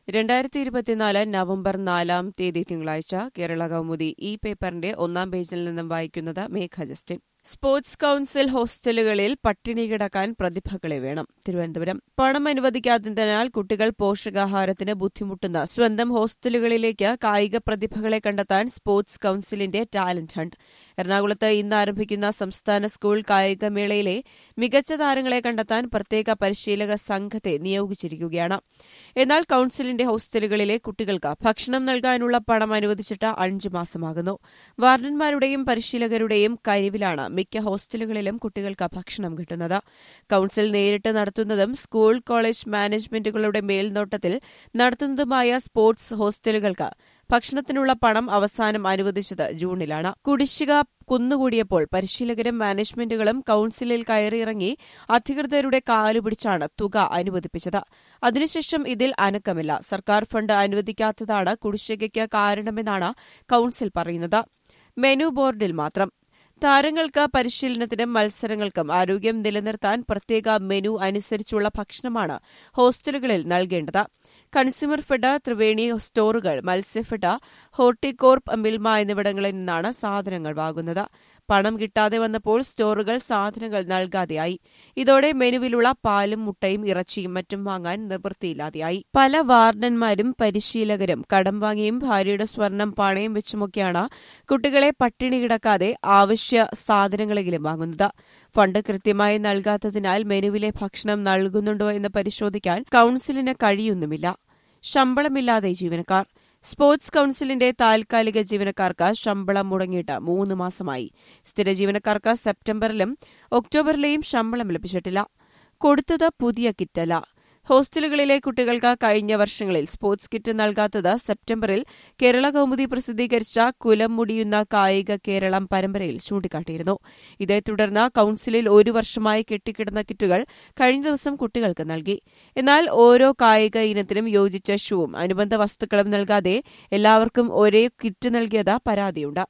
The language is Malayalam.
രണ്ടായിരത്തി ഇരുപത്തിനാല് നവംബർ നാലാം തീയതി തിങ്കളാഴ്ച കേരള കൗമുദി ഈ പേപ്പറിന്റെ ഒന്നാം പേജിൽ നിന്നും വായിക്കുന്നത് മേഘ ജസ്റ്റിൻ സ്പോർട്സ് കൌൺസിൽ ഹോസ്റ്റലുകളിൽ പട്ടിണി കിടക്കാൻ പ്രതിഭകളെ വേണം തിരുവനന്തപുരം പണം അനുവദിക്കാത്തതിനാൽ കുട്ടികൾ പോഷകാഹാരത്തിന് ബുദ്ധിമുട്ടുന്ന സ്വന്തം ഹോസ്റ്റലുകളിലേക്ക് കായിക പ്രതിഭകളെ കണ്ടെത്താൻ സ്പോർട്സ് കൌൺസിലിന്റെ ടാലന്റ് ഹണ്ട് എറണാകുളത്ത് ഇന്ന് ആരംഭിക്കുന്ന സംസ്ഥാന സ്കൂൾ കായികമേളയിലെ മികച്ച താരങ്ങളെ കണ്ടെത്താൻ പ്രത്യേക പരിശീലക സംഘത്തെ നിയോഗിച്ചിരിക്കുകയാണ് എന്നാൽ കൌൺസിലിന്റെ ഹോസ്റ്റലുകളിലെ കുട്ടികൾക്ക് ഭക്ഷണം നൽകാനുള്ള പണം അനുവദിച്ചിട്ട് അഞ്ചു മാസമാകുന്നു വാർഡന്മാരുടെയും പരിശീലകരുടെയും കഴിവിലാണ് മിക്ക ഹോസ്റ്റലുകളിലും കുട്ടികൾക്ക് ഭക്ഷണം കിട്ടുന്നത് കൌൺസിൽ നേരിട്ട് നടത്തുന്നതും സ്കൂൾ കോളേജ് മാനേജ്മെന്റുകളുടെ മേൽനോട്ടത്തിൽ നടത്തുന്നതുമായ സ്പോർട്സ് ഹോസ്റ്റലുകൾക്ക് ഭക്ഷണത്തിനുള്ള പണം അവസാനം അനുവദിച്ചത് ജൂണിലാണ് കുടിശ്ശിക കുന്നുകൂടിയപ്പോൾ പരിശീലകരും മാനേജ്മെന്റുകളും കൌൺസിലിൽ കയറിയിറങ്ങി അധികൃതരുടെ കാലുപിടിച്ചാണ് തുക അനുവദിപ്പിച്ചത് അതിനുശേഷം ഇതിൽ അനക്കമില്ല സർക്കാർ ഫണ്ട് അനുവദിക്കാത്തതാണ് കുടിശ്ശികയ്ക്ക് കാരണമെന്നാണ് കൌൺസിൽ പറയുന്നത് മെനു ബോർഡിൽ മാത്രം താരങ്ങൾക്ക് പരിശീലനത്തിനും മത്സരങ്ങൾക്കും ആരോഗ്യം നിലനിർത്താൻ പ്രത്യേക മെനു അനുസരിച്ചുള്ള ഭക്ഷണമാണ് ഹോസ്റ്റലുകളിൽ നൽകേണ്ടത് കൺസ്യൂമർ ഫെഡ് ത്രിവേണി സ്റ്റോറുകൾ മത്സ്യഫെഡ് ഹോർട്ടികോർപ്പ് മിൽമ എന്നിവിടങ്ങളിൽ നിന്നാണ് സാധനങ്ങൾ വാങ്ങുന്നത് പണം കിട്ടാതെ വന്നപ്പോൾ സ്റ്റോറുകൾ സാധനങ്ങൾ നൽകാതെയായി ഇതോടെ മെനുവിലുള്ള പാലും മുട്ടയും ഇറച്ചിയും മറ്റും വാങ്ങാൻ നിവൃത്തിയില്ലാതെയായി പല വാർഡന്മാരും പരിശീലകരും കടം വാങ്ങിയും ഭാര്യയുടെ സ്വർണം പണയം വെച്ചുമൊക്കെയാണ് കുട്ടികളെ പട്ടിണി കിടക്കാതെ ആവശ്യ സാധനങ്ങളെങ്കിലും വാങ്ങുന്നത് ഫണ്ട് കൃത്യമായി നൽകാത്തതിനാൽ മെനുവിലെ ഭക്ഷണം നൽകുന്നുണ്ടോ എന്ന് പരിശോധിക്കാൻ കൌൺസിലിന് കഴിയുന്നുമില്ല ശമ്പളമില്ലാതെ ജീവനക്കാർ സ്പോർട്സ് കൌൺസിലിന്റെ താൽക്കാലിക ജീവനക്കാർക്ക് ശമ്പളം മുടങ്ങിയിട്ട് മൂന്ന് മാസമായി സ്ഥിര ജീവനക്കാർക്ക് സെപ്റ്റംബറിലും ഒക്ടോബറിലെയും ശമ്പളം ലഭിച്ചിട്ടില്ല കൊടുത്തത് പുതിയ കിറ്റല്ല ഹോസ്റ്റലുകളിലെ കുട്ടികൾക്ക് കഴിഞ്ഞ വർഷങ്ങളിൽ സ്പോർട്സ് കിറ്റ് നൽകാത്തത് സെപ്റ്റംബറിൽ കേരള കൌമുദി പ്രസിദ്ധീകരിച്ച കുലം മുടിയുന്ന കായിക കേരളം പരമ്പരയിൽ ചൂണ്ടിക്കാട്ടിയിരുന്നു ഇതേ തുടർന്ന് കൌൺസിലിൽ ഒരു വർഷമായി കെട്ടിക്കിടന്ന കിറ്റുകൾ കഴിഞ്ഞ ദിവസം കുട്ടികൾക്ക് നൽകി എന്നാൽ ഓരോ കായിക ഇനത്തിനും യോജിച്ച ഷൂവും അനുബന്ധ വസ്തുക്കളും നൽകാതെ എല്ലാവർക്കും ഒരേ കിറ്റ് നൽകിയത് പരാതിയുണ്ട്